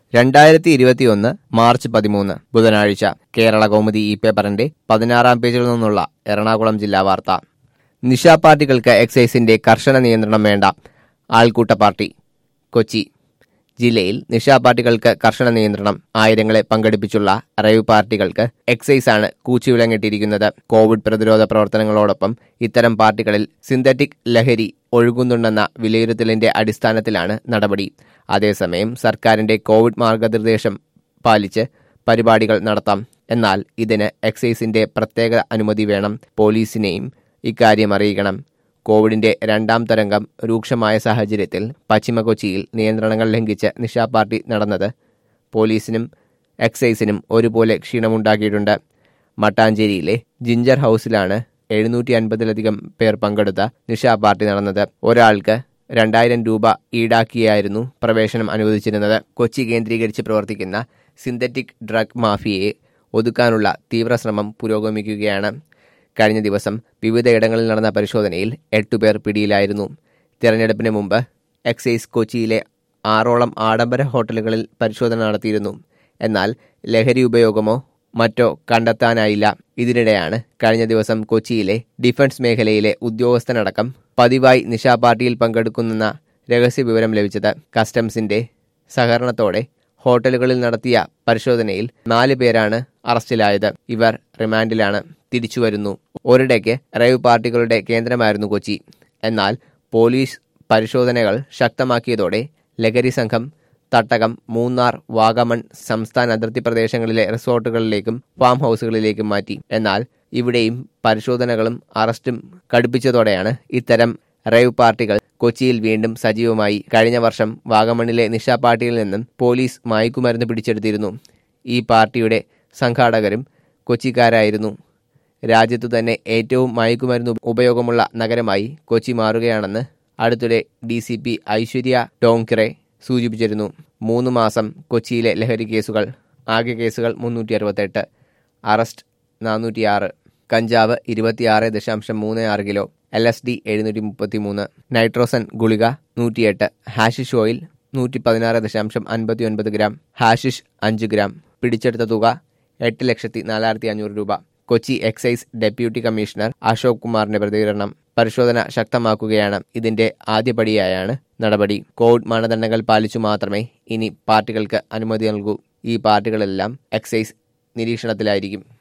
രണ്ടായിരത്തി ഇരുപത്തിയൊന്ന് മാർച്ച് പതിമൂന്ന് ബുധനാഴ്ച കേരള കൗമുദി ഈ പേപ്പറിന്റെ പതിനാറാം പേജിൽ നിന്നുള്ള എറണാകുളം ജില്ലാ വാർത്ത നിശാ പാർട്ടികൾക്ക് എക്സൈസിന്റെ കർശന നിയന്ത്രണം വേണ്ട ആൾക്കൂട്ട പാർട്ടി കൊച്ചി ജില്ലയിൽ നിശാ പാർട്ടികൾക്ക് കർശന നിയന്ത്രണം ആയിരങ്ങളെ പങ്കെടുപ്പിച്ചുള്ള റേവ് പാർട്ടികൾക്ക് എക്സൈസ് ആണ് കൂച്ചുവിലങ്ങിട്ടിരിക്കുന്നത് കോവിഡ് പ്രതിരോധ പ്രവർത്തനങ്ങളോടൊപ്പം ഇത്തരം പാർട്ടികളിൽ സിന്തറ്റിക് ലഹരി ഒഴുകുന്നുണ്ടെന്ന വിലയിരുത്തലിന്റെ അടിസ്ഥാനത്തിലാണ് നടപടി അതേസമയം സർക്കാരിന്റെ കോവിഡ് മാർഗനിർദ്ദേശം പാലിച്ച് പരിപാടികൾ നടത്താം എന്നാൽ ഇതിന് എക്സൈസിന്റെ പ്രത്യേക അനുമതി വേണം പോലീസിനെയും ഇക്കാര്യം അറിയിക്കണം കോവിഡിന്റെ രണ്ടാം തരംഗം രൂക്ഷമായ സാഹചര്യത്തിൽ പശ്ചിമ കൊച്ചിയിൽ നിയന്ത്രണങ്ങൾ ലംഘിച്ച് നിശാ പാർട്ടി നടന്നത് പോലീസിനും എക്സൈസിനും ഒരുപോലെ ക്ഷീണമുണ്ടാക്കിയിട്ടുണ്ട് മട്ടാഞ്ചേരിയിലെ ജിഞ്ചർ ഹൌസിലാണ് എഴുന്നൂറ്റി അൻപതിലധികം പേർ പങ്കെടുത്ത നിശാ പാർട്ടി നടന്നത് ഒരാൾക്ക് രണ്ടായിരം രൂപ ഈടാക്കിയായിരുന്നു പ്രവേശനം അനുവദിച്ചിരുന്നത് കൊച്ചി കേന്ദ്രീകരിച്ച് പ്രവർത്തിക്കുന്ന സിന്തറ്റിക് ഡ്രഗ് മാഫിയയെ ഒതുക്കാനുള്ള തീവ്രശ്രമം പുരോഗമിക്കുകയാണ് കഴിഞ്ഞ ദിവസം വിവിധയിടങ്ങളിൽ നടന്ന പരിശോധനയിൽ എട്ടുപേർ പിടിയിലായിരുന്നു തിരഞ്ഞെടുപ്പിന് മുമ്പ് എക്സൈസ് കൊച്ചിയിലെ ആറോളം ആഡംബര ഹോട്ടലുകളിൽ പരിശോധന നടത്തിയിരുന്നു എന്നാൽ ലഹരി ഉപയോഗമോ മറ്റോ കണ്ടെത്താനായില്ല ഇതിനിടെയാണ് കഴിഞ്ഞ ദിവസം കൊച്ചിയിലെ ഡിഫൻസ് മേഖലയിലെ ഉദ്യോഗസ്ഥനടക്കം പതിവായി നിശാ പാർട്ടിയിൽ പങ്കെടുക്കുന്ന രഹസ്യ വിവരം ലഭിച്ചത് കസ്റ്റംസിന്റെ സഹകരണത്തോടെ ഹോട്ടലുകളിൽ നടത്തിയ പരിശോധനയിൽ നാല് പേരാണ് അറസ്റ്റിലായത് ഇവർ റിമാൻഡിലാണ് തിരിച്ചുവരുന്നു ഒരിടയ്ക്ക് റേവ് പാർട്ടികളുടെ കേന്ദ്രമായിരുന്നു കൊച്ചി എന്നാൽ പോലീസ് പരിശോധനകൾ ശക്തമാക്കിയതോടെ ലഹരി സംഘം തട്ടകം മൂന്നാർ വാഗമൺ സംസ്ഥാന അതിർത്തി പ്രദേശങ്ങളിലെ റിസോർട്ടുകളിലേക്കും ഫാം ഹൗസുകളിലേക്കും മാറ്റി എന്നാൽ ഇവിടെയും പരിശോധനകളും അറസ്റ്റും കടുപ്പിച്ചതോടെയാണ് ഇത്തരം റേവ് പാർട്ടികൾ കൊച്ചിയിൽ വീണ്ടും സജീവമായി കഴിഞ്ഞ വർഷം വാഗമണിലെ നിശാ പാർട്ടിയിൽ നിന്നും പോലീസ് മയക്കുമരുന്ന് പിടിച്ചെടുത്തിരുന്നു ഈ പാർട്ടിയുടെ സംഘാടകരും കൊച്ചിക്കാരായിരുന്നു രാജ്യത്തു തന്നെ ഏറ്റവും മയക്കുമരുന്ന് ഉപയോഗമുള്ള നഗരമായി കൊച്ചി മാറുകയാണെന്ന് അടുത്തിടെ D C P Aishwarya Dongre സൂചിപ്പിച്ചിരുന്നു മൂന്ന് മാസം കൊച്ചിയിലെ ലഹരി കേസുകൾ ആകെ കേസുകൾ മുന്നൂറ്റി അറുപത്തെട്ട് അറസ്റ്റ് നാനൂറ്റിയാറ് കഞ്ചാവ് ഇരുപത്തിയാറ് ദശാംശം മൂന്ന് ആറ് കിലോ എൽ എസ് ഡി എഴുന്നൂറ്റി മുപ്പത്തി മൂന്ന് നൈട്രോസൻ ഗുളിക നൂറ്റിയെട്ട് ഹാഷിഷ് ഓയിൽ നൂറ്റി പതിനാറ് ദശാംശം അൻപത്തി ഒൻപത് ഗ്രാം ഹാഷിഷ് അഞ്ച് ഗ്രാം പിടിച്ചെടുത്ത തുക എട്ട് ലക്ഷത്തി നാലായിരത്തി അഞ്ഞൂറ് രൂപ Kochi excise deputy commissioner Ashok കുമാറിന്റെ പ്രതികരണം പരിശോധന ശക്തമാക്കുകയാണ് ഇതിന്റെ ആദ്യപടിയായാണ് നടപടി കോവിഡ് മാനദണ്ഡങ്ങൾ പാലിച്ചു മാത്രമേ ഇനി പാർട്ടികൾക്ക് അനുമതി നൽകൂ ഈ പാർട്ടികളെല്ലാം എക്സൈസ് നിരീക്ഷണത്തിലായിരിക്കും